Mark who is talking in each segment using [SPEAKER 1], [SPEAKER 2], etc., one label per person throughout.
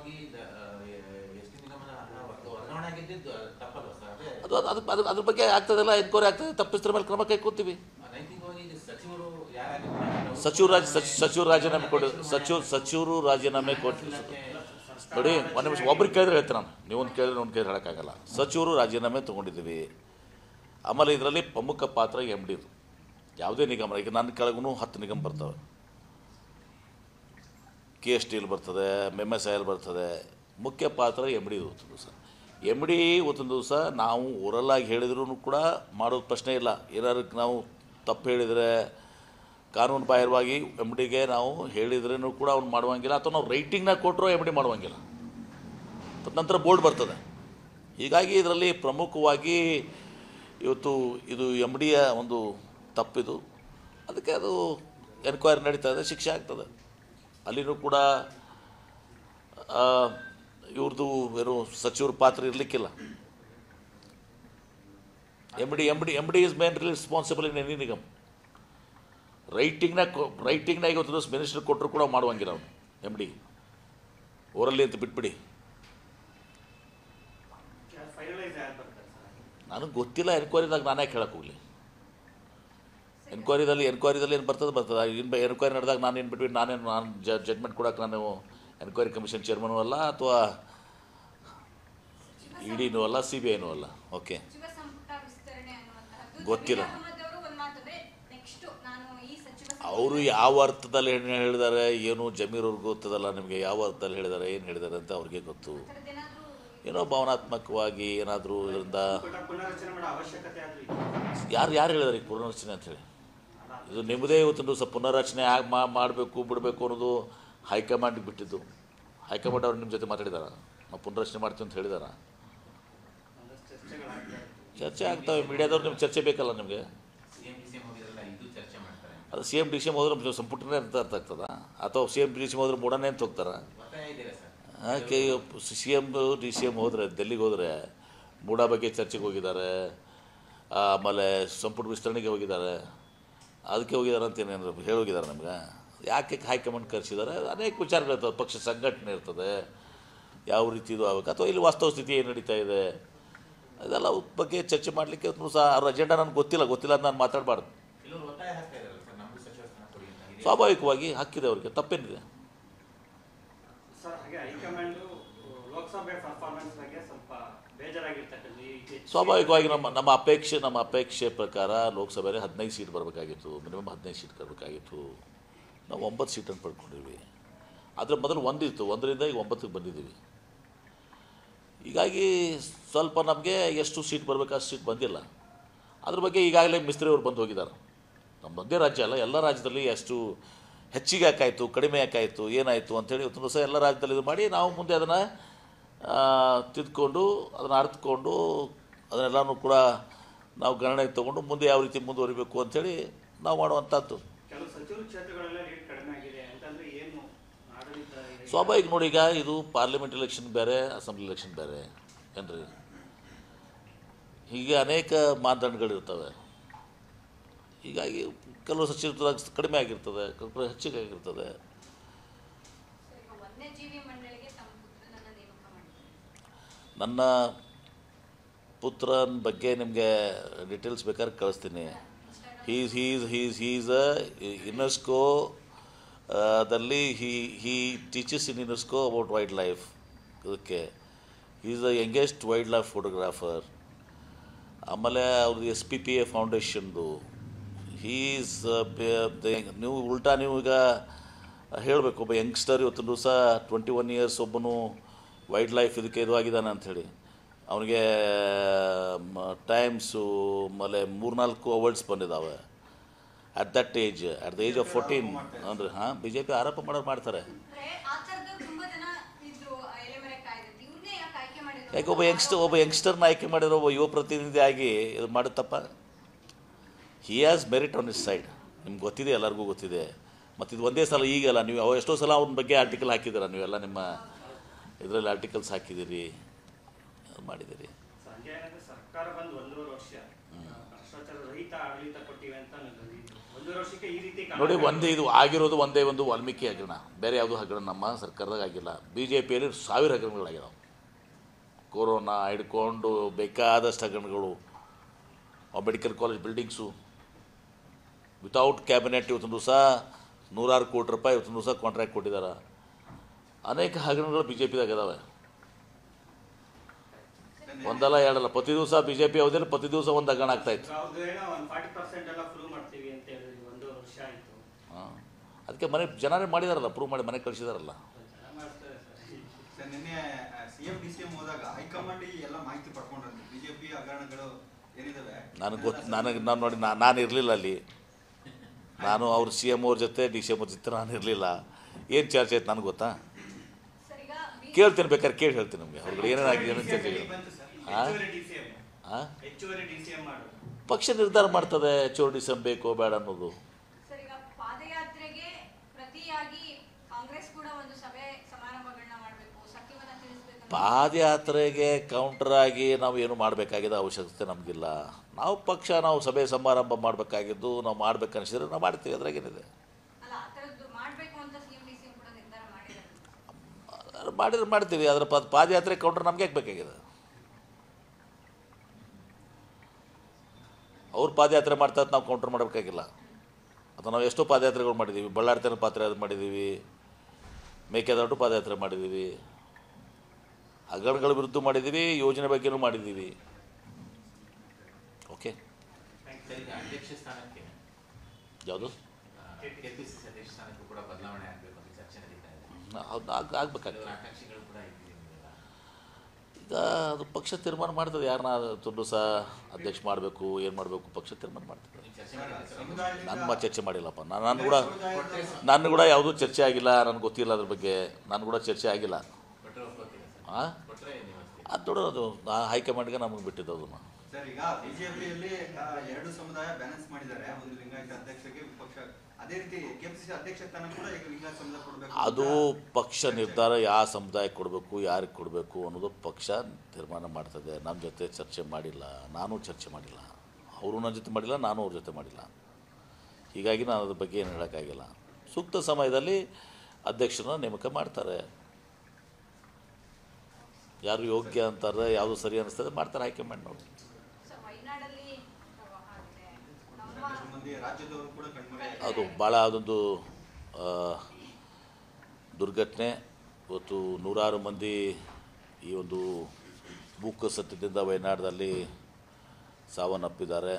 [SPEAKER 1] ಅನೈತಿಕವಾಗಿ S T ನಿಗಮದ ಹಣ ವರ್ಗ- ವರ್ಗಾವಣೆ ಆಗಿದ್ದು ತಪ್ಪಲ್ವಾ ಸರ್ ಅದೇ
[SPEAKER 2] ಅದು ಅದು ಅದ್ರ ಅದ್ರ ಬಗ್ಗೆ ಆಗ್ತದಲ್ಲ ಎನ್ಕ್ವೈರಿ ಆಗ್ತದೆ ತಪ್ಪಿಸ್ತ್ರ ಮೇಲೆ ಕ್ರಮ ಕೈಗೊಳ್ತೀವಿ
[SPEAKER 1] ಅನೈತಿಕವಾಗಿ ಇದು ಸಚಿವರು ಯಾರಾಗಿದ್ದಾರೆ
[SPEAKER 2] ಸಚಿವರು ರಾಜ ಸಚ್- ಸಚಿವರು ರಾಜೀನಾಮೆ ಕೊಡು ಸಚಿವ ಸಚಿವರು ರಾಜೀನಾಮೆ ಕೊಟ್ಟು ನೋಡಿ ಒಂದು ನಿಮಿಷ ಒಬ್ರಿಗೆ ಕೇಳಿದ್ರೆ ಹೇಳ್ತೀನಿ ನಾನು ನೀವೊಂದು ಕೇಳಿದ್ರೆ ಒಂದು ಕೇಳಿ ಹೇಳೋಕ್ಕಾಗಲ್ಲ ಸಚಿವರು ರಾಜೀನಾಮೆ ತೊಗೊಂಡಿದ್ದೀವಿ ಆಮೇಲೆ ಇದರಲ್ಲಿ ಪ್ರಮುಖ ಪಾತ್ರ ಎಮ್ ಡಿದು ಯಾವುದೇ ನಿಗಮ ಈಗ ನನ್ನ ಕೆಳಗೂ ಹತ್ತು ನಿಗಮ ಬರ್ತವೆ ಕೆ ಎಸ್ ಟಿಲ್ ಬರ್ತದೆ ಎಮ್ ಎಸ್ ಐ ಎಲ್ ಬರ್ತದೆ ಮುಖ್ಯ ಪಾತ್ರ ಎಮ್ ಡಿ ಇವತ್ತು ದಿವಸ ಎಮ್ ಡಿ ಇವತ್ತಿನ ದಿವಸ ನಾವು ಓರಲ್ಲಾಗಿ ಹೇಳಿದ್ರೂ ಕೂಡ ಮಾಡೋದು ಪ್ರಶ್ನೆ ಇಲ್ಲ ಏನಾದ್ರು ನಾವು ತಪ್ಪು ಹೇಳಿದರೆ ಕಾನೂನು ಬಾಹಿರವಾಗಿ ಎಮ್ ಡಿಗೆ ನಾವು ಹೇಳಿದ್ರೂ ಕೂಡ ಅವ್ನು ಮಾಡುವಂಗಿಲ್ಲ ಅಥವಾ ನಾವು ರೈಟಿಂಗ್ನಾಗ ಕೊಟ್ಟರು ಎಮ್ ಡಿ ಮಾಡುವಂಗಿಲ್ಲ ನಂತರ ಬೋರ್ಡ್ ಬರ್ತದೆ ಹೀಗಾಗಿ ಇದರಲ್ಲಿ ಪ್ರಮುಖವಾಗಿ ಇವತ್ತು ಇದು ಎಮ್ ಡಿಯ ಒಂದು ತಪ್ಪಿದು ಅದಕ್ಕೆ ಅದು ಎನ್ಕ್ವೈರಿ ನಡೀತಾ ಇದೆ ಶಿಕ್ಷೆ ಆಗ್ತದೆ ಅಲ್ಲಿನೂ ಕೂಡ ಆ, ಇವ್ರದ್ದು ಏನು ಸಚಿವರ ಪಾತ್ರ ಇರಲಿಕ್ಕಿಲ್ಲ M D M D M D is main responsible in any ನಿಗಮ್ ರೈಟಿಂಗ್ನಾಗ ರೈಟಿಂಗ್ನಾಗ ಇವತ್ತು ದಿವಸ ಮಿನಿಸ್ಟರ್ ಕೊಟ್ಟರು ಕೂಡ ಮಾಡುವಂಗಿಲ್ಲ ಅವನು ಎಮ್ ಡಿ ಓರಲ್ಲಿ ಅಂತ ಬಿಟ್ಬಿಡಿ
[SPEAKER 3] ಫೈನಲೈಸ್ ಯಾರು ಬರ್ತಾರೆ ಸರ್
[SPEAKER 2] ನನಗೆ ಗೊತ್ತಿಲ್ಲ ಎನ್ಕ್ವೈರಿದಾಗ ನಾನೇ ಕೇಳಕ್ಕೆ ಹೋಗಲಿ ಎನ್ಕ್ವೈರಿದಲ್ಲಿ ಎನ್ಕ್ವೈರಿದಲ್ಲಿ ಏನು ಬರ್ತದೆ ಬರ್ತದೆ ಇನ್ನು ಎನ್ಕ್ವೈರಿ ನಡೆದಾಗ ನಾನು ಏನು ಬಿಟ್ಬಿಟ್ಟು ನಾನೇನು ನಾನು ಜಡ್ಜ್ಮೆಂಟ್ ಕೊಡೋಕೆ ನಾನು ಎನ್ಕ್ವೈರಿ ಕಮಿಷನ್ ಚೇರ್ಮನು ಅಲ್ಲ ಅಥವಾ ಇಡಿನೂ ಅಲ್ಲ ಸಿ ಬಿ ಐನೂ ಅಲ್ಲ ಓಕೆ
[SPEAKER 4] ಸಚಿವ ಸಂಪುಟ ವಿಸ್ತರಣೆ ಅನ್ನುವಂತಹದ್ದು
[SPEAKER 2] ಗೊತ್ತಿಲ್ಲ.
[SPEAKER 4] ಜಮೀರ್ ಅಹ್ಮದ್ ಅವರು ಒಂದ್ ಮಾತಂದ್ರೆ ನೆಕ್ಸ್ಟ್ ನಾನು ಈ ಸಚಿವ ಸಂಪುಟ
[SPEAKER 2] ಅವರು ಯಾವ ಅರ್ಥದಲ್ಲಿ ಏನು ಹೇಳಿದ್ದಾರೆ ಏನು ಜಮೀರ್ ಅವ್ರಿಗೆ ಗೊತ್ತದಲ್ಲ ನಿಮಗೆ ಯಾವ ಅರ್ಥದಲ್ಲಿ ಹೇಳಿದ್ದಾರೆ ಏನು ಹೇಳಿದ್ದಾರೆ ಅಂತ ಅವ್ರಿಗೆ ಗೊತ್ತು
[SPEAKER 4] ಥರದ್ದೇನಾದ್ರೂ
[SPEAKER 2] ಏನೋ ಭಾವನಾತ್ಮಕವಾಗಿ ಏನಾದರೂ ಇದರಿಂದ
[SPEAKER 3] ಪುಟ ಪುನರ್ರಚನೆ ಮಾಡೋ ಅವಶ್ಯಕತೆ ಆದ್ರೂ ಇದೆ
[SPEAKER 2] ಯಾರು ಯಾರು ಹೇಳಿದಾರೆ ಈ ಪುನರ್ರಚನೆ ಅಂತೇಳಿ ಇದು ನಿಮ್ಮದೇ ಇವತ್ತಿನ ದಿವಸ ಪುನರ್ರಚನೆ ಆಗಿ ಮಾ ಮಾಡಬೇಕು ಬಿಡಬೇಕು ಅನ್ನೋದು ಹೈಕಮಾಂಡ್ಗೆ ಬಿಟ್ಟಿದ್ದು ಹೈಕಮಾಂಡ್ ಅವ್ರು ನಿಮ್ಮ ಜೊತೆ ಮಾತಾಡಿದಾರ ನಾವು ಪುನರ್ರಚನೆ ಮಾಡ್ತೀವಿ ಅಂತ ಹೇಳಿದಾರ
[SPEAKER 3] ಒಂದಷ್ಟು ಚರ್ಚೆಗಳಾಗ್ತಾ ಇರ್ತವೆ
[SPEAKER 2] ಚರ್ಚೆ ಆಗ್ತವೆ ಮೀಡಿಯಾದವ್ರು ನಿಮ್ಗೆ ಚರ್ಚೆ ಬೇಕಲ್ಲ ನಿಮಗೆ
[SPEAKER 1] ಸಿಎಂ ಡಿ ಸಿ ಎಂ ಹೋಗಿದ್ರಲ್ಲ ಇದು ಚರ್ಚೆ ಮಾಡ್ತಾರೆ
[SPEAKER 2] ಅದು C M D C M ಹೋದ್ರೆ ನಮ್ಮ ಸಂಪುಟನೇ ಅಂತ ಅರ್ಥ ಆಗ್ತದ ಅಥವಾ C M D C M ಹೋದ್ರೆ ಮೂಡನೇ ಅಂತ ಹೋಗ್ತಾರ
[SPEAKER 1] ಒತ್ತಾಯ ಇದ್ದೀರಾ ಸರ್
[SPEAKER 2] ಹಾಗೆ C M D C M ಹೋದರೆ ಡೆಲ್ಲಿಗೆ ಹೋದರೆ ಮೂಡ ಬಗ್ಗೆ ಚರ್ಚೆಗೆ ಹೋಗಿದ್ದಾರೆ ಆಮೇಲೆ ಸಂಪುಟ ವಿಸ್ತರಣೆಗೆ ಹೋಗಿದ್ದಾರೆ ಅದಕ್ಕೆ ಹೋಗಿದ್ದಾರೆ ಅಂತ ಏನೇನು ಹೇಳೋಗಿದ್ದಾರೆ ನಮ್ಗೆ ಯಾಕೆ ಹೈಕಮಾಂಡ್ ಕರೆಸಿದ್ದಾರೆ ಅನೇಕ ವಿಚಾರಗಳಿರ್ತವೆ ಪಕ್ಷ ಸಂಘಟನೆ ಇರ್ತದೆ ಯಾವ ರೀತಿ ಇದು ಆಗಬೇಕು ಅಥವಾ ಇಲ್ಲಿ ವಾಸ್ತವ ಸ್ಥಿತಿ ಏನು ನಡೀತಾ ಇದೆ ಅದೆಲ್ಲ ಬಗ್ಗೆ ಚರ್ಚೆ ಮಾಡಲಿಕ್ಕೆ ಸಹ ಅವ್ರ ಅಜೆಂಡಾ ನನಗೆ ಗೊತ್ತಿಲ್ಲ ಗೊತ್ತಿಲ್ಲ ಅಂತ ನಾನು ಮಾತಾಡಬಾರ್ದು
[SPEAKER 1] ಕೆಲವರು ಒತ್ತಾಯ ಹಾಕ್ತಾ ಇದಾರಲ್ಲ ಸರ್ ನಮ್ಗೆ ಸಚಿವ ಸ್ಥಾನ ಕೊಡಿ ಅಂತ ಹಿರಿಯ-
[SPEAKER 2] ಸ್ವಾಭಾವಿಕವಾಗಿ ಹಕ್ಕಿದೆ ಅವರಿಗೆ ತಪ್ಪೇನಿದೆ
[SPEAKER 3] ಸರ್ ಹಾಗೆ ಹೈಕಮಾಂಡು ಲೋಕಸಭೆ ಪರ್ಫಾರ್ಮೆನ್ಸ್ ಬಗ್ಗೆ ಸ್ವಲ್ಪ ಬೇಜಾರಾಗಿರ್ತಕ್ಕಂಥ ಈ ಹೆಚ್ಚು-
[SPEAKER 2] ಸ್ವಾಭಾವಿಕವಾಗಿ ನಮ್ಮ ನಮ್ಮ ಅಪೇಕ್ಷೆ ನಮ್ಮ ಅಪೇಕ್ಷೆ ಪ್ರಕಾರ ಲೋಕಸಭೆಯಲ್ಲಿ ಹದಿನೈದು ಸೀಟ್ ಬರಬೇಕಾಗಿತ್ತು ಮಿನಿಮಮ್ ಹದಿನೈದು ಸೀಟ್ ಬರಬೇಕಾಗಿತ್ತು ನಾವು ಒಂಬತ್ತು ಸೀಟನ್ನು ಪಡ್ಕೊಂಡಿದ್ವಿ ಅದರ ಮೊದಲು ಒಂದಿತ್ತು ಒಂದರಿಂದ ಈಗ ಒಂಬತ್ತಕ್ಕೆ ಬಂದಿದ್ದೀವಿ ಹೀಗಾಗಿ ಸ್ವಲ್ಪ ನಮಗೆ ಎಷ್ಟು ಸೀಟ್ ಬರಬೇಕು ಅಷ್ಟು ಸೀಟ್ ಬಂದಿಲ್ಲ ಅದ್ರ ಬಗ್ಗೆ ಈಗಾಗಲೇ ಮಿಸ್ತ್ರಿ ಅವರು ಬಂದು ಹೋಗಿದ್ದಾರೆ ನಮ್ಮ ಒಂದೇ ರಾಜ್ಯ ಅಲ್ಲ ಎಲ್ಲ ರಾಜ್ಯದಲ್ಲಿ ಎಷ್ಟು ಹೆಚ್ಚಿಗೆ ಯಾಕಾಯಿತು ಕಡಿಮೆ ಯಾಕಾಯಿತು ಏನಾಯಿತು ಅಂತೇಳಿ ಇವತ್ತು ದಿವಸ ಎಲ್ಲ ರಾಜ್ಯದಲ್ಲಿ ಇದು ಮಾಡಿ ನಾವು ಮುಂದೆ ಅದನ್ನು ತಿದ್ಕೊಂಡು ಅದನ್ನು ಅರ್ಥಕೊಂಡು ಅದನ್ನೆಲ್ಲನೂ ಕೂಡ ನಾವು ಗಣನೆಗೆ ತೊಗೊಂಡು ಮುಂದೆ ಯಾವ ರೀತಿ ಮುಂದುವರಿಬೇಕು ಅಂಥೇಳಿ ನಾವು ಮಾಡುವಂಥದ್ದು
[SPEAKER 3] ಕೆಲವು ಸಚಿವ ಕ್ಷೇತ್ರಗಳೆಲ್ಲ ಲೀಡ್ ಕಡಿಮೆ ಆಗಿದೆ ಅಂತಂದ್ರೆ ಏನು ಆಡಳಿತ ಇದೆ?
[SPEAKER 2] ಸ್ವಾಭಾವಿಕ ನೋಡಿ ಈಗ ಇದು ಪಾರ್ಲಿಮೆಂಟ್ ಎಲೆಕ್ಷನ್ ಬೇರೆ ಅಸೆಂಬ್ಲಿ ಎಲೆಕ್ಷನ್ ಬೇರೆ ಏನ್ರಿ ಹೀಗೆ ಅನೇಕ ಮಾನದಂಡಗಳಿರ್ತವೆ ಹೀಗಾಗಿ ಕೆಲವು ಸಚಿವರಾಗ ಕಡಿಮೆ ಆಗಿರ್ತದೆ ಕೆಲವು ಹೆಚ್ಚಿಗೆ ಆಗಿರ್ತದೆ
[SPEAKER 4] ಈಗ ವನ್ಯಜೀವಿ ಮಂಡಳಿಗೆ ತಮ್ಮ ಪುತ್ರನನ್ನ ನೇಮಕ ಮಾಡಿದ್ದಾರೆ
[SPEAKER 2] ನನ್ನ ಪುತ್ರನ ಬಗ್ಗೆ ನಿಮಗೆ ಡೀಟೇಲ್ಸ್ ಬೇಕಾದ್ರೆ ಕಳಿಸ್ತೀನಿ ಹೀಸ್ ಹೀಸ್ ಹೀಸ್ ಹೀಸ್ ಅ ಯುನೆಸ್ಕೋ ದಲ್ಲಿ he he teaches in UNESCO about wildlife ಇದಕ್ಕೆ is the youngest wildlife photographer ಆಮೇಲೆ ಅವ್ರದ್ದು ಎಸ್ ಪಿ ಪಿ ಎ ಫೌಂಡೇಶನ್ದು ಹೀಸ್ ನೀವು ಉಲ್ಟಾ ನೀವು ಈಗ ಹೇಳಬೇಕು ಒಬ್ಬ ಯಂಗ್ಸ್ಟರ್ ಇವತ್ತು ದಿವಸ ಟ್ವೆಂಟಿ ಒನ್ ಇಯರ್ಸ್ ಒಬ್ಬನು ವೈಲ್ಡ್ ಲೈಫ್ ಇದಕ್ಕೆ ಇದು ಆಗಿದ್ದಾನೆ ಅಂಥೇಳಿ ಅವನಿಗೆ ಟೈಮ್ಸು ಆಮೇಲೆ ಮೂರ್ನಾಲ್ಕು ಅವಾರ್ಡ್ಸ್ ಬಂದಿದ್ದಾವೆ at that age at the age of fourteen ಅಂದರೆ ಹಾಂ ಬಿ ಜೆ ಪಿ ಆರೋಪ ಮಾಡೋರು ಮಾಡ್ತಾರೆ
[SPEAKER 4] ಅಂದ್ರೆ ಆ ಥರದವ್ರು ತುಂಬಾ ಜನ ಇದ್ರು ಆ ಎಲೆಮರೆ ಕಾಯ್ದದ್ದು ಇವ್ರನ್ನೇ ಯಾಕೆ ಆಯ್ಕೆ ಮಾಡಿದ್ರು
[SPEAKER 2] ಯಾಕೆ ಒಬ್ಬ ಯಂಗ್ಸ್ಟರ್ ಒಬ್ಬ ಯಂಗ್ಸ್ಟರ್ನ ಆಯ್ಕೆ ಮಾಡಿರೋ ಒಬ್ಬ ಯುವ ಪ್ರತಿನಿಧಿ ಆಗಿ ಇದು ಮಾಡುತ್ತಪ್ಪ he has merit on his side ನಿಮ್ಗೆ ಗೊತ್ತಿದೆ ಎಲ್ಲರಿಗೂ ಗೊತ್ತಿದೆ ಮತ್ತು ಇದು ಒಂದೇ ಸಲ ಈಗಲ್ಲ ನೀವು ಅವ ಎಷ್ಟೋ ಸಲ ಅವ್ನ ಬಗ್ಗೆ ಆರ್ಟಿಕಲ್ ಹಾಕಿದ್ದೀರ ನೀವೆಲ್ಲ ನಿಮ್ಮ ಇದರಲ್ಲಿ ಆರ್ಟಿಕಲ್ಸ್ ಹಾಕಿದ್ದೀರಿ ಅದು ಮಾಡಿದ್ದೀರಿ
[SPEAKER 3] ಸಂಜೆ ಏನಂದ್ರೆ ಸರ್ಕಾರ ಬಂದು ಒಂದೂವರೆ ವರ್ಷ ಭ್ರಷ್ಟಾಚಾರ ರಹಿತ ಆಡಳಿತ ಕೊಟ್ಟಿವೆ ಅಂತ ನೀವು ಬಂದಿದ್ದು. ಒಂದು ಒಂದೂವರೆ ವರ್ಷಕ್ಕೆ ಈ ರೀತಿ
[SPEAKER 2] ನೋಡಿ ಒಂದೇ ಇದು ಆಗಿರೋದು ಒಂದೇ ಒಂದು ವಾಲ್ಮೀಕಿ ಹಗರಣ ಬೇರೆ ಯಾವುದೂ ಹಗರಣ ನಮ್ಮ ಸರ್ಕಾರದಾಗ ಆಗಿಲ್ಲ ಬಿ ಜೆ ಪಿಯಲ್ಲಿ ಸಾವಿರ ಹಗರಣಗಳಾಗಿದಾವೆ ಕೊರೋನಾ ಹಿಡ್ಕೊಂಡು ಬೇಕಾದಷ್ಟು ಹಗರಣಗಳು medical college buildings without cabinet ಇವತ್ತೊಂದು ದಿವಸ ನೂರಾರು ಕೋಟಿ ರೂಪಾಯಿ ಇವತ್ತೊಂದು ದಿವಸ ಕಾಂಟ್ರಾಕ್ಟ್ ಕೊಟ್ಟಿದ್ದಾರೆ ಅನೇಕ ಹಗರಣಗಳು ಬಿ ಜೆ ಪಿದಾಗ ಇದಾವೆ ಒಂದಲ್ಲ ಎರಡಲ್ಲ ಪ್ರತಿ ದಿವಸ ಬಿ ಜೆ ಪಿ ಅವಧಿಯಲ್ಲಿ ಪ್ರತಿ ದಿವಸ ಒಂದು ಹಗರಣ ಆಗ್ತಾಯಿತ್ತು
[SPEAKER 3] ಅವ್ರದ್ದು ಏನೋ ಒಂದು ಫಾರ್ಟಿ ಪರ್ಸೆಂಟ್ ಎಲ್ಲ ಪ್ರೂವ್ ಮಾಡ್ತೀವಿ ಅಂತ ಹೇಳಿದ್ವಿ ಒಂದೂವರೆ ವರ್ಷ ಆಯ್ತು
[SPEAKER 2] ಹಾಂ ಅದಕ್ಕೆ ಮನೆ ಜನರೇ ಮಾಡಿದಾರಲ್ಲ ಪ್ರೂವ್ ಮಾಡಿ ಮನೆ ಕಳಿಸಿದಾರಲ್ಲ
[SPEAKER 3] ಚೆನ್ನಾಗ್ ಮಾಡ್ತಾರೆ ಸರ್
[SPEAKER 5] ಸರ್ ನಿನ್ನೆ ಸಿಎಂ ಡಿ ಸಿ ಎಂ ಹೋದಾಗ ಹೈಕಮಾಂಡ್ ಈ ಎಲ್ಲ ಮಾಹಿತಿ ಪಡ್ಕೊಂಡ್ರಂತೆ ಬಿಜೆಪಿ ಹಗರಣಗಳು ಏನಿದಾವೆ
[SPEAKER 2] ನನಗೆ ಗೊತ್ತು ನನಗೆ ನಾನು ನೋಡಿ ನಾನು ನಾನು ಇರಲಿಲ್ಲ ಅಲ್ಲಿ ನಾನು ಅವ್ರ ಸಿ ಎಮ್ ಅವ್ರ ಜೊತೆ ಡಿ ಸಿ ಎಮ್ ಅವ್ರ ಜೊತೆ ನಾನು ಇರಲಿಲ್ಲ ಏನು ಚರ್ಚೆ ಆಯ್ತು ನನಗೆ ಗೊತ್ತಾ
[SPEAKER 4] ಸರ್ ಈಗ ಬಿ-
[SPEAKER 2] ಕೇಳ್ತೀನಿ ಬೇಕಾದ್ರೆ ಕೇಳಿ ಹೇಳ್ತೀನಿ ನಿಮಗೆ ಅವ್ರಿಗೆ ಏನೇನಾಗಿದೆ ಏನು ಚರ್ಚೆ
[SPEAKER 3] ಬಂತು ಸರ್
[SPEAKER 2] ಆ?
[SPEAKER 3] ಹೆಚ್ಚುವರಿ ಡಿ ಸಿ ಎಂ
[SPEAKER 2] ಹಾಂ
[SPEAKER 3] ಹೆಚ್ಚುವರಿ ಡಿ ಸಿ ಎಂ ಮಾಡೋದು
[SPEAKER 2] ಪಕ್ಷ ನಿರ್ಧಾರ ಮಾಡ್ತದೆ ಚೋಡಿಸಂ ಬೇಕೋ ಬೇಡ ಅನ್ನೋದು
[SPEAKER 4] ಸರ್ ಈಗ ಪಾದಯಾತ್ರೆಗೆ ಪ್ರತಿಯಾಗಿ ಕಾಂಗ್ರೆಸ್ ಕೂಡ ಒಂದು ಸಭೆ ಸಮಾರಂಭಗಳನ್ನ ಮಾಡಬೇಕು ಸತ್ಯವನ್ನ ತಿಳಿಸ್ಬೇಕು ಅನ್ನೋ-
[SPEAKER 2] ಪಾದಯಾತ್ರೆಗೆ ಕೌಂಟರ್ ಆಗಿ ನಾವು ಏನು ಮಾಡಬೇಕಾಗಿದ್ದ ಅವಶ್ಯಕತೆ ನಮಗಿಲ್ಲ ನಾವು ಪಕ್ಷ ನಾವು ಸಭೆ ಸಮಾರಂಭ ಮಾಡಬೇಕಾಗಿದ್ದು ನಾವು ಮಾಡ್ಬೇಕು ಅನಿಸಿದ್ರೆ ನಾವು ಮಾಡ್ತೀವಿ ಅದ್ರಾಗೇನಿದೆ
[SPEAKER 4] ಅಲ್ಲ ಆ ಥರದ್ದು ಮಾಡಬೇಕು ಅಂತ ಸಿಎಂ ಡಿ ಸಿಎಂ ಕೂಡ ನಿರ್ಧಾರ ಮಾಡಿದ್ದಾರೆ
[SPEAKER 2] ಅದು ಮಾಡಿದ್ರೆ ಮಾಡ್ತೀವಿ ಅದರ ಪದ ಪಾದಯಾತ್ರೆ ಕೌಂಟರ್ ನಮ್ಗೆ ಯಾಕೆ ಬೇಕಾಗಿದೆ ಅವ್ರು ಪಾದಯಾತ್ರೆ ಮಾಡ್ತಾ ನಾವು ಕೌಂಟರ್ ಮಾಡಬೇಕಾಗಿಲ್ಲ ಅಥವಾ ನಾವು ಎಷ್ಟೋ ಪಾದಯಾತ್ರೆಗಳು ಮಾಡಿದ್ದೀವಿ ಬಳ್ಳಾರಿ ತನಕ ಪಾದಯಾತ್ರೆ ಮಾಡಿದ್ದೀವಿ ಮೇಕೆದಾಟು ಪಾದಯಾತ್ರೆ ಮಾಡಿದ್ದೀವಿ ಹಗರಣಗಳ ವಿರುದ್ಧ ಮಾಡಿದ್ದೀವಿ ಯೋಜನೆ ಬಗ್ಗೆನೂ ಮಾಡಿದ್ದೀವಿ ಓಕೆ
[SPEAKER 1] ಸರ್, ಈಗ ಅಧ್ಯಕ್ಷ ಸ್ಥಾನಕ್ಕೆ
[SPEAKER 2] ಯಾವುದು
[SPEAKER 1] ಕೆಪಿಸಿಸಿ ಅಧ್ಯಕ್ಷ ಸ್ಥಾನಕ್ಕೂ ಕೂಡ ಬದಲಾವಣೆ ಆಗಬೇಕು ಅಂತ ಚರ್ಚೆ ನಡೀತಾ ಇದೆ
[SPEAKER 2] ಹೌದು ಆಗ ಆಗ್ಬೇಕಾಗ್ತದೆ
[SPEAKER 1] ಕೆಲವರು ಆಕಾಂಕ್ಷಿಗಳು ಕೂಡ ಇದ್ದೀವಿ ನೀವೆಲ್ಲ.
[SPEAKER 2] ಈಗ ಅದು ಪಕ್ಷ ತೀರ್ಮಾನ ಮಾಡ್ತದೆ ಯಾರನ್ನ ತುಂಡು ಸಹ ಅಧ್ಯಕ್ಷ ಮಾಡಬೇಕು ಏನು ಮಾಡಬೇಕು ಪಕ್ಷ ತೀರ್ಮಾನ ಮಾಡ್ತದೆ
[SPEAKER 1] ನೀವು ಚರ್ಚೆ ಮಾಡಿದ್ದೀರಾ ಸರ್?
[SPEAKER 5] ಸಮುದಾಯದಿಂದ
[SPEAKER 2] ನಾನು ಮಾ- ಚರ್ಚೆ ಮಾಡಿಲ್ಲಪ್ಪ ನಾನು ನಾನು ಕೂಡ ನಾನು ಕೂಡ ಯಾವುದೂ ಚರ್ಚೆ ಆಗಿಲ್ಲ ನನಗೆ ಗೊತ್ತಿಲ್ಲ ಅದ್ರ ಬಗ್ಗೆ ನಾನು ಕೂಡ ಚರ್ಚೆ ಆಗಿಲ್ಲ
[SPEAKER 1] ಕೊಟ್ರೆ ಒಪ್ಕೋತೀರಾ ಸರ್?
[SPEAKER 2] ಹಾಂ
[SPEAKER 1] ಕೊಟ್ರೆ ನೀವು ಅಷ್ಟೇ.
[SPEAKER 2] ಅದು ದೊಡ್ಡದು ಆ ಹೈಕಮಾಂಡ್ಗೆ ನಮಗೆ ಬಿಟ್ಟಿದ್ದು ಅದನ್ನು
[SPEAKER 5] ಸರ್ ಈಗ ಬಿಜೆಪಿಯಲ್ಲಿ ಎರಡು ಸಮುದಾಯ ಬ್ಯಾಲೆನ್ಸ್ ಮಾಡಿದ್ದಾರೆ ಒಂದು ಲಿಂಗಾಯತ ಅಧ್ಯಕ್ಷರಿಗೆ ವಿಪಕ್ಷ ಅದೇ ರೀತಿ ಕೆಪಿಸಿಸಿ ಅಧ್ಯಕ್ಷ ಸ್ಥಾನ ಕೂಡ ಈಗ ಲಿಂಗಾಯತ ಸಮುದಾಯ ಕೊಡಬೇಕು
[SPEAKER 2] ಅದು ಪಕ್ಷ ನಿರ್ಧಾರ ಯಾವ ಸಮುದಾಯಕ್ಕೆ ಕೊಡಬೇಕು ಯಾರಿಗೆ ಕೊಡಬೇಕು ಅನ್ನೋದು ಪಕ್ಷ ತೀರ್ಮಾನ ಮಾಡ್ತದೆ ನಮ್ಮ ಜೊತೆ ಚರ್ಚೆ ಮಾಡಿಲ್ಲ ನಾನು ಚರ್ಚೆ ಮಾಡಿಲ್ಲ ಅವರು ನನ್ನ ಜೊತೆ ಮಾಡಿಲ್ಲ ನಾನು ಅವ್ರ ಜೊತೆ ಮಾಡಿಲ್ಲ ಹೀಗಾಗಿ ನಾನು ಅದ್ರ ಬಗ್ಗೆ ಏನು ಹೇಳೋಕ್ಕಾಗಿಲ್ಲ ಸೂಕ್ತ ಸಮಯದಲ್ಲಿ ಅಧ್ಯಕ್ಷರನ್ನ ನೇಮಕ ಮಾಡ್ತಾರೆ ಯಾರು ಯೋಗ್ಯ ಅಂತಾರೆ ಯಾವುದು ಸರಿ ಅನ್ನಿಸ್ತದೆ ಮಾಡ್ತಾರೆ ಹೈಕಮಾಂಡ್ನವರು
[SPEAKER 4] ಸರ್ ವಯನಾಡಲ್ಲಿ ಪ್ರವಾಹ ಆಗಿದೆ ನಮ್ಮ
[SPEAKER 5] ಸಾಕಷ್ಟು ಮಂದಿ ರಾಜ್ಯದವರು ಕೂಡ ಕಣ್ಮರೆ
[SPEAKER 2] ಅದು ಭಾಳ ಅದೊಂದು ಆ, ದುರ್ಘಟನೆ ಇವತ್ತು ನೂರಾರು ಮಂದಿ ಈ ಒಂದು ಭೂಕುಸಿತದಿಂದ ವಯನಾಡದಲ್ಲಿ ಸಾವನ್ನಪ್ಪಿದ್ದಾರೆ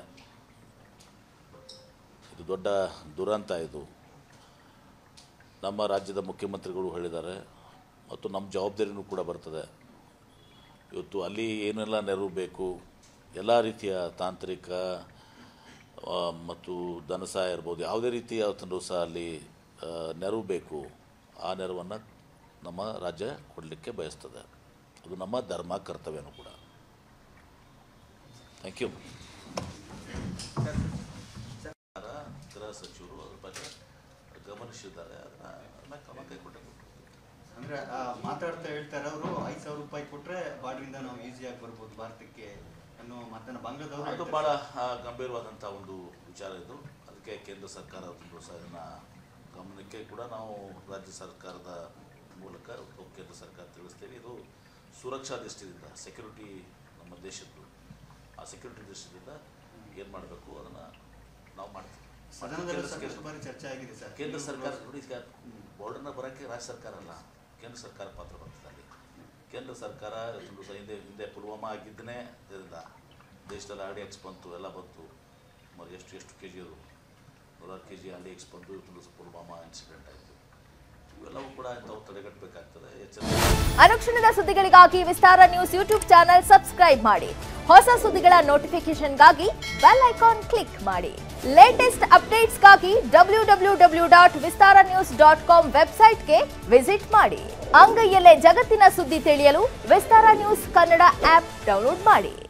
[SPEAKER 2] ಇದು ದೊಡ್ಡ ದುರಂತ ಇದು ನಮ್ಮ ರಾಜ್ಯದ ಮುಖ್ಯಮಂತ್ರಿಗಳು ಹೇಳಿದ್ದಾರೆ ಮತ್ತು ನಮ್ಮ ಜವಾಬ್ದಾರಿನೂ ಕೂಡ ಬರ್ತದೆ ಇವತ್ತು ಅಲ್ಲಿ ಏನೆಲ್ಲ ನೆರವು ಬೇಕು ಎಲ್ಲ ರೀತಿಯ ತಾಂತ್ರಿಕ ಆ, ಮತ್ತು ಧನ ಸಹಾಯ ಇರ್ಬೋದು ಯಾವುದೇ ರೀತಿ ಯಾವತ್ತೂ ಸಹ ಅಲ್ಲಿ ಆ, ನೆರವು ಬೇಕು ಆ ನೆರವನ್ನು ನಮ್ಮ ರಾಜ್ಯ ಕೊಡಲಿಕ್ಕೆ ಬಯಸ್ತದೆ ಅದು ನಮ್ಮ ಧರ್ಮ ಕರ್ತವ್ಯನೂ ಕೂಡ ಥ್ಯಾಂಕ್ ಯು ಗೃಹ ಸಚಿವರು ಅದ್ರ ಬಗ್ಗೆ ಗಮನಿಸಿದ್ದಾರೆ ಅದನ್ನ ಕ್ರಮ ಕೈಗೊಂಡಿದ್ದಾರೆ
[SPEAKER 5] ಅಂದ್ರೆ ಆ, ಮಾತಾಡ್ತಾ ಹೇಳ್ತಾರೆ ಅವರು ಐದು ಸಾವಿರ ರೂಪಾಯಿ ಕೊಟ್ರೆ ಬಾರ್ಡ್ರಿಂದ ನಾವು ಈಸಿಯಾಗಿ ಬರ್ಬೋದು ಭಾರತಕ್ಕೆ ಅನ್ನೋ ಮಾತನ್ನ ಬಾಂಗ್ಲಾದವರು
[SPEAKER 2] ಅದು
[SPEAKER 5] ಹೇಳ್ತಾರೆ.
[SPEAKER 2] ಭಾಳ ಆ, ಗಂಭೀರವಾದಂಥ ಒಂದು ವಿಚಾರ ಇದು ಅದಕ್ಕೆ ಕೇಂದ್ರ ಸರ್ಕಾರ ಒಂದು ಸಹ ಇದನ್ನು ಗಮನಕ್ಕೆ ಕೂಡ ನಾವು ರಾಜ್ಯ ಸರ್ಕಾರದ ಮೂಲಕ ಅಥವಾ ಕೇಂದ್ರ ಸರ್ಕಾರ ತಿಳಿಸ್ತೇವೆ ಇದು ಸುರಕ್ಷಾ ದೃಷ್ಟಿಯಿಂದ ಸೆಕ್ಯೂರಿಟಿ ನಮ್ಮ ದೇಶದ್ದು ಆ ಸೆಕ್ಯೂರಿಟಿ ದೃಷ್ಟಿಯಿಂದ ಏನು ಮಾಡಬೇಕು ಅದನ್ನು ನಾವು ಮಾಡ್ತೀವಿ
[SPEAKER 5] ಸದನದಲ್ಲಿ
[SPEAKER 2] ಕೇಂದ್ರ
[SPEAKER 5] ಸಾಕಷ್ಟು
[SPEAKER 2] ಸರ್ಕಾರ-
[SPEAKER 5] ಬಾರಿ ಚರ್ಚೆ ಆಗಿದೆ ಸರ್
[SPEAKER 2] ಕೇಂದ್ರ ಸರ್ಕಾರ ನೋಡಿ ಈಗ ಬಾರ್ಡರ್ನ ಬರೋಕ್ಕೆ ರಾಜ್ಯ ಸರ್ಕಾರ ಅಲ್ಲ ಕೇಂದ್ರ ಸರ್ಕಾರ ಪಾತ್ರ ಬರ್ತದೆ ಅಲ್ಲಿ ಕೇಂದ್ರ ಸರ್ಕಾರ ಒಂದು ಸ- ಹಿಂದೆ ಹಿಂದೆ ಪುಲ್ವಾಮಾ ಆಗಿದ್ದನೇ ಇದರಿಂದ ದೇಶದಲ್ಲಿ ಆರ್ ಡಿ ಎಕ್ಸ್ ಬಂತು ಎಲ್ಲ ಬಂತು మరి ಎಷ್ಟು ಎಷ್ಟು ಕೆ ಜಿ ಅದು ನೂರಾರು K G R D X ಬಂದು ಇವತ್ತೊಂದು ದಿವಸ ಪುಲ್ವಾಮಾ ಇನ್ಸಿಡೆಂಟ್ ಆಯಿತು ಇವೆಲ್ಲವೂ ಕೂಡ ಇಂಥವು ತಡೆಗಟ್ಟಬೇಕಾಗ್ತದೆ ಎಚ್ಚರಿಕೆ
[SPEAKER 6] ಅನುಕ್ಷಣದ ಸುದ್ದಿಗಳಿಗಾಗಿ Vistara news YouTube channel subscribe ಮಾಡಿ ಹೊಸ ಸುದ್ದಿಗಳ ನೋಟಿಫಿಕೇಶನ್ಗಾಗಿ ಬೆಲ್ ಐಕಾನ್ ಕ್ಲಿಕ್ ಮಾಡಿ ಲೇಟೆಸ್ಟ್ ಅಪ್ಡೇಟ್ಸ್ಗಾಗಿ W W W dot Vistara news dot com ವೆಬ್ಸೈಟ್ಗೆ ವಿಸಿಟ್ ಮಾಡಿ ಅಂಗೈಯಲ್ಲೇ ಜಗತ್ತಿನ ಸುದ್ದಿ ತಿಳಿಯಲು Vistara news Kannada app download ಮಾಡಿ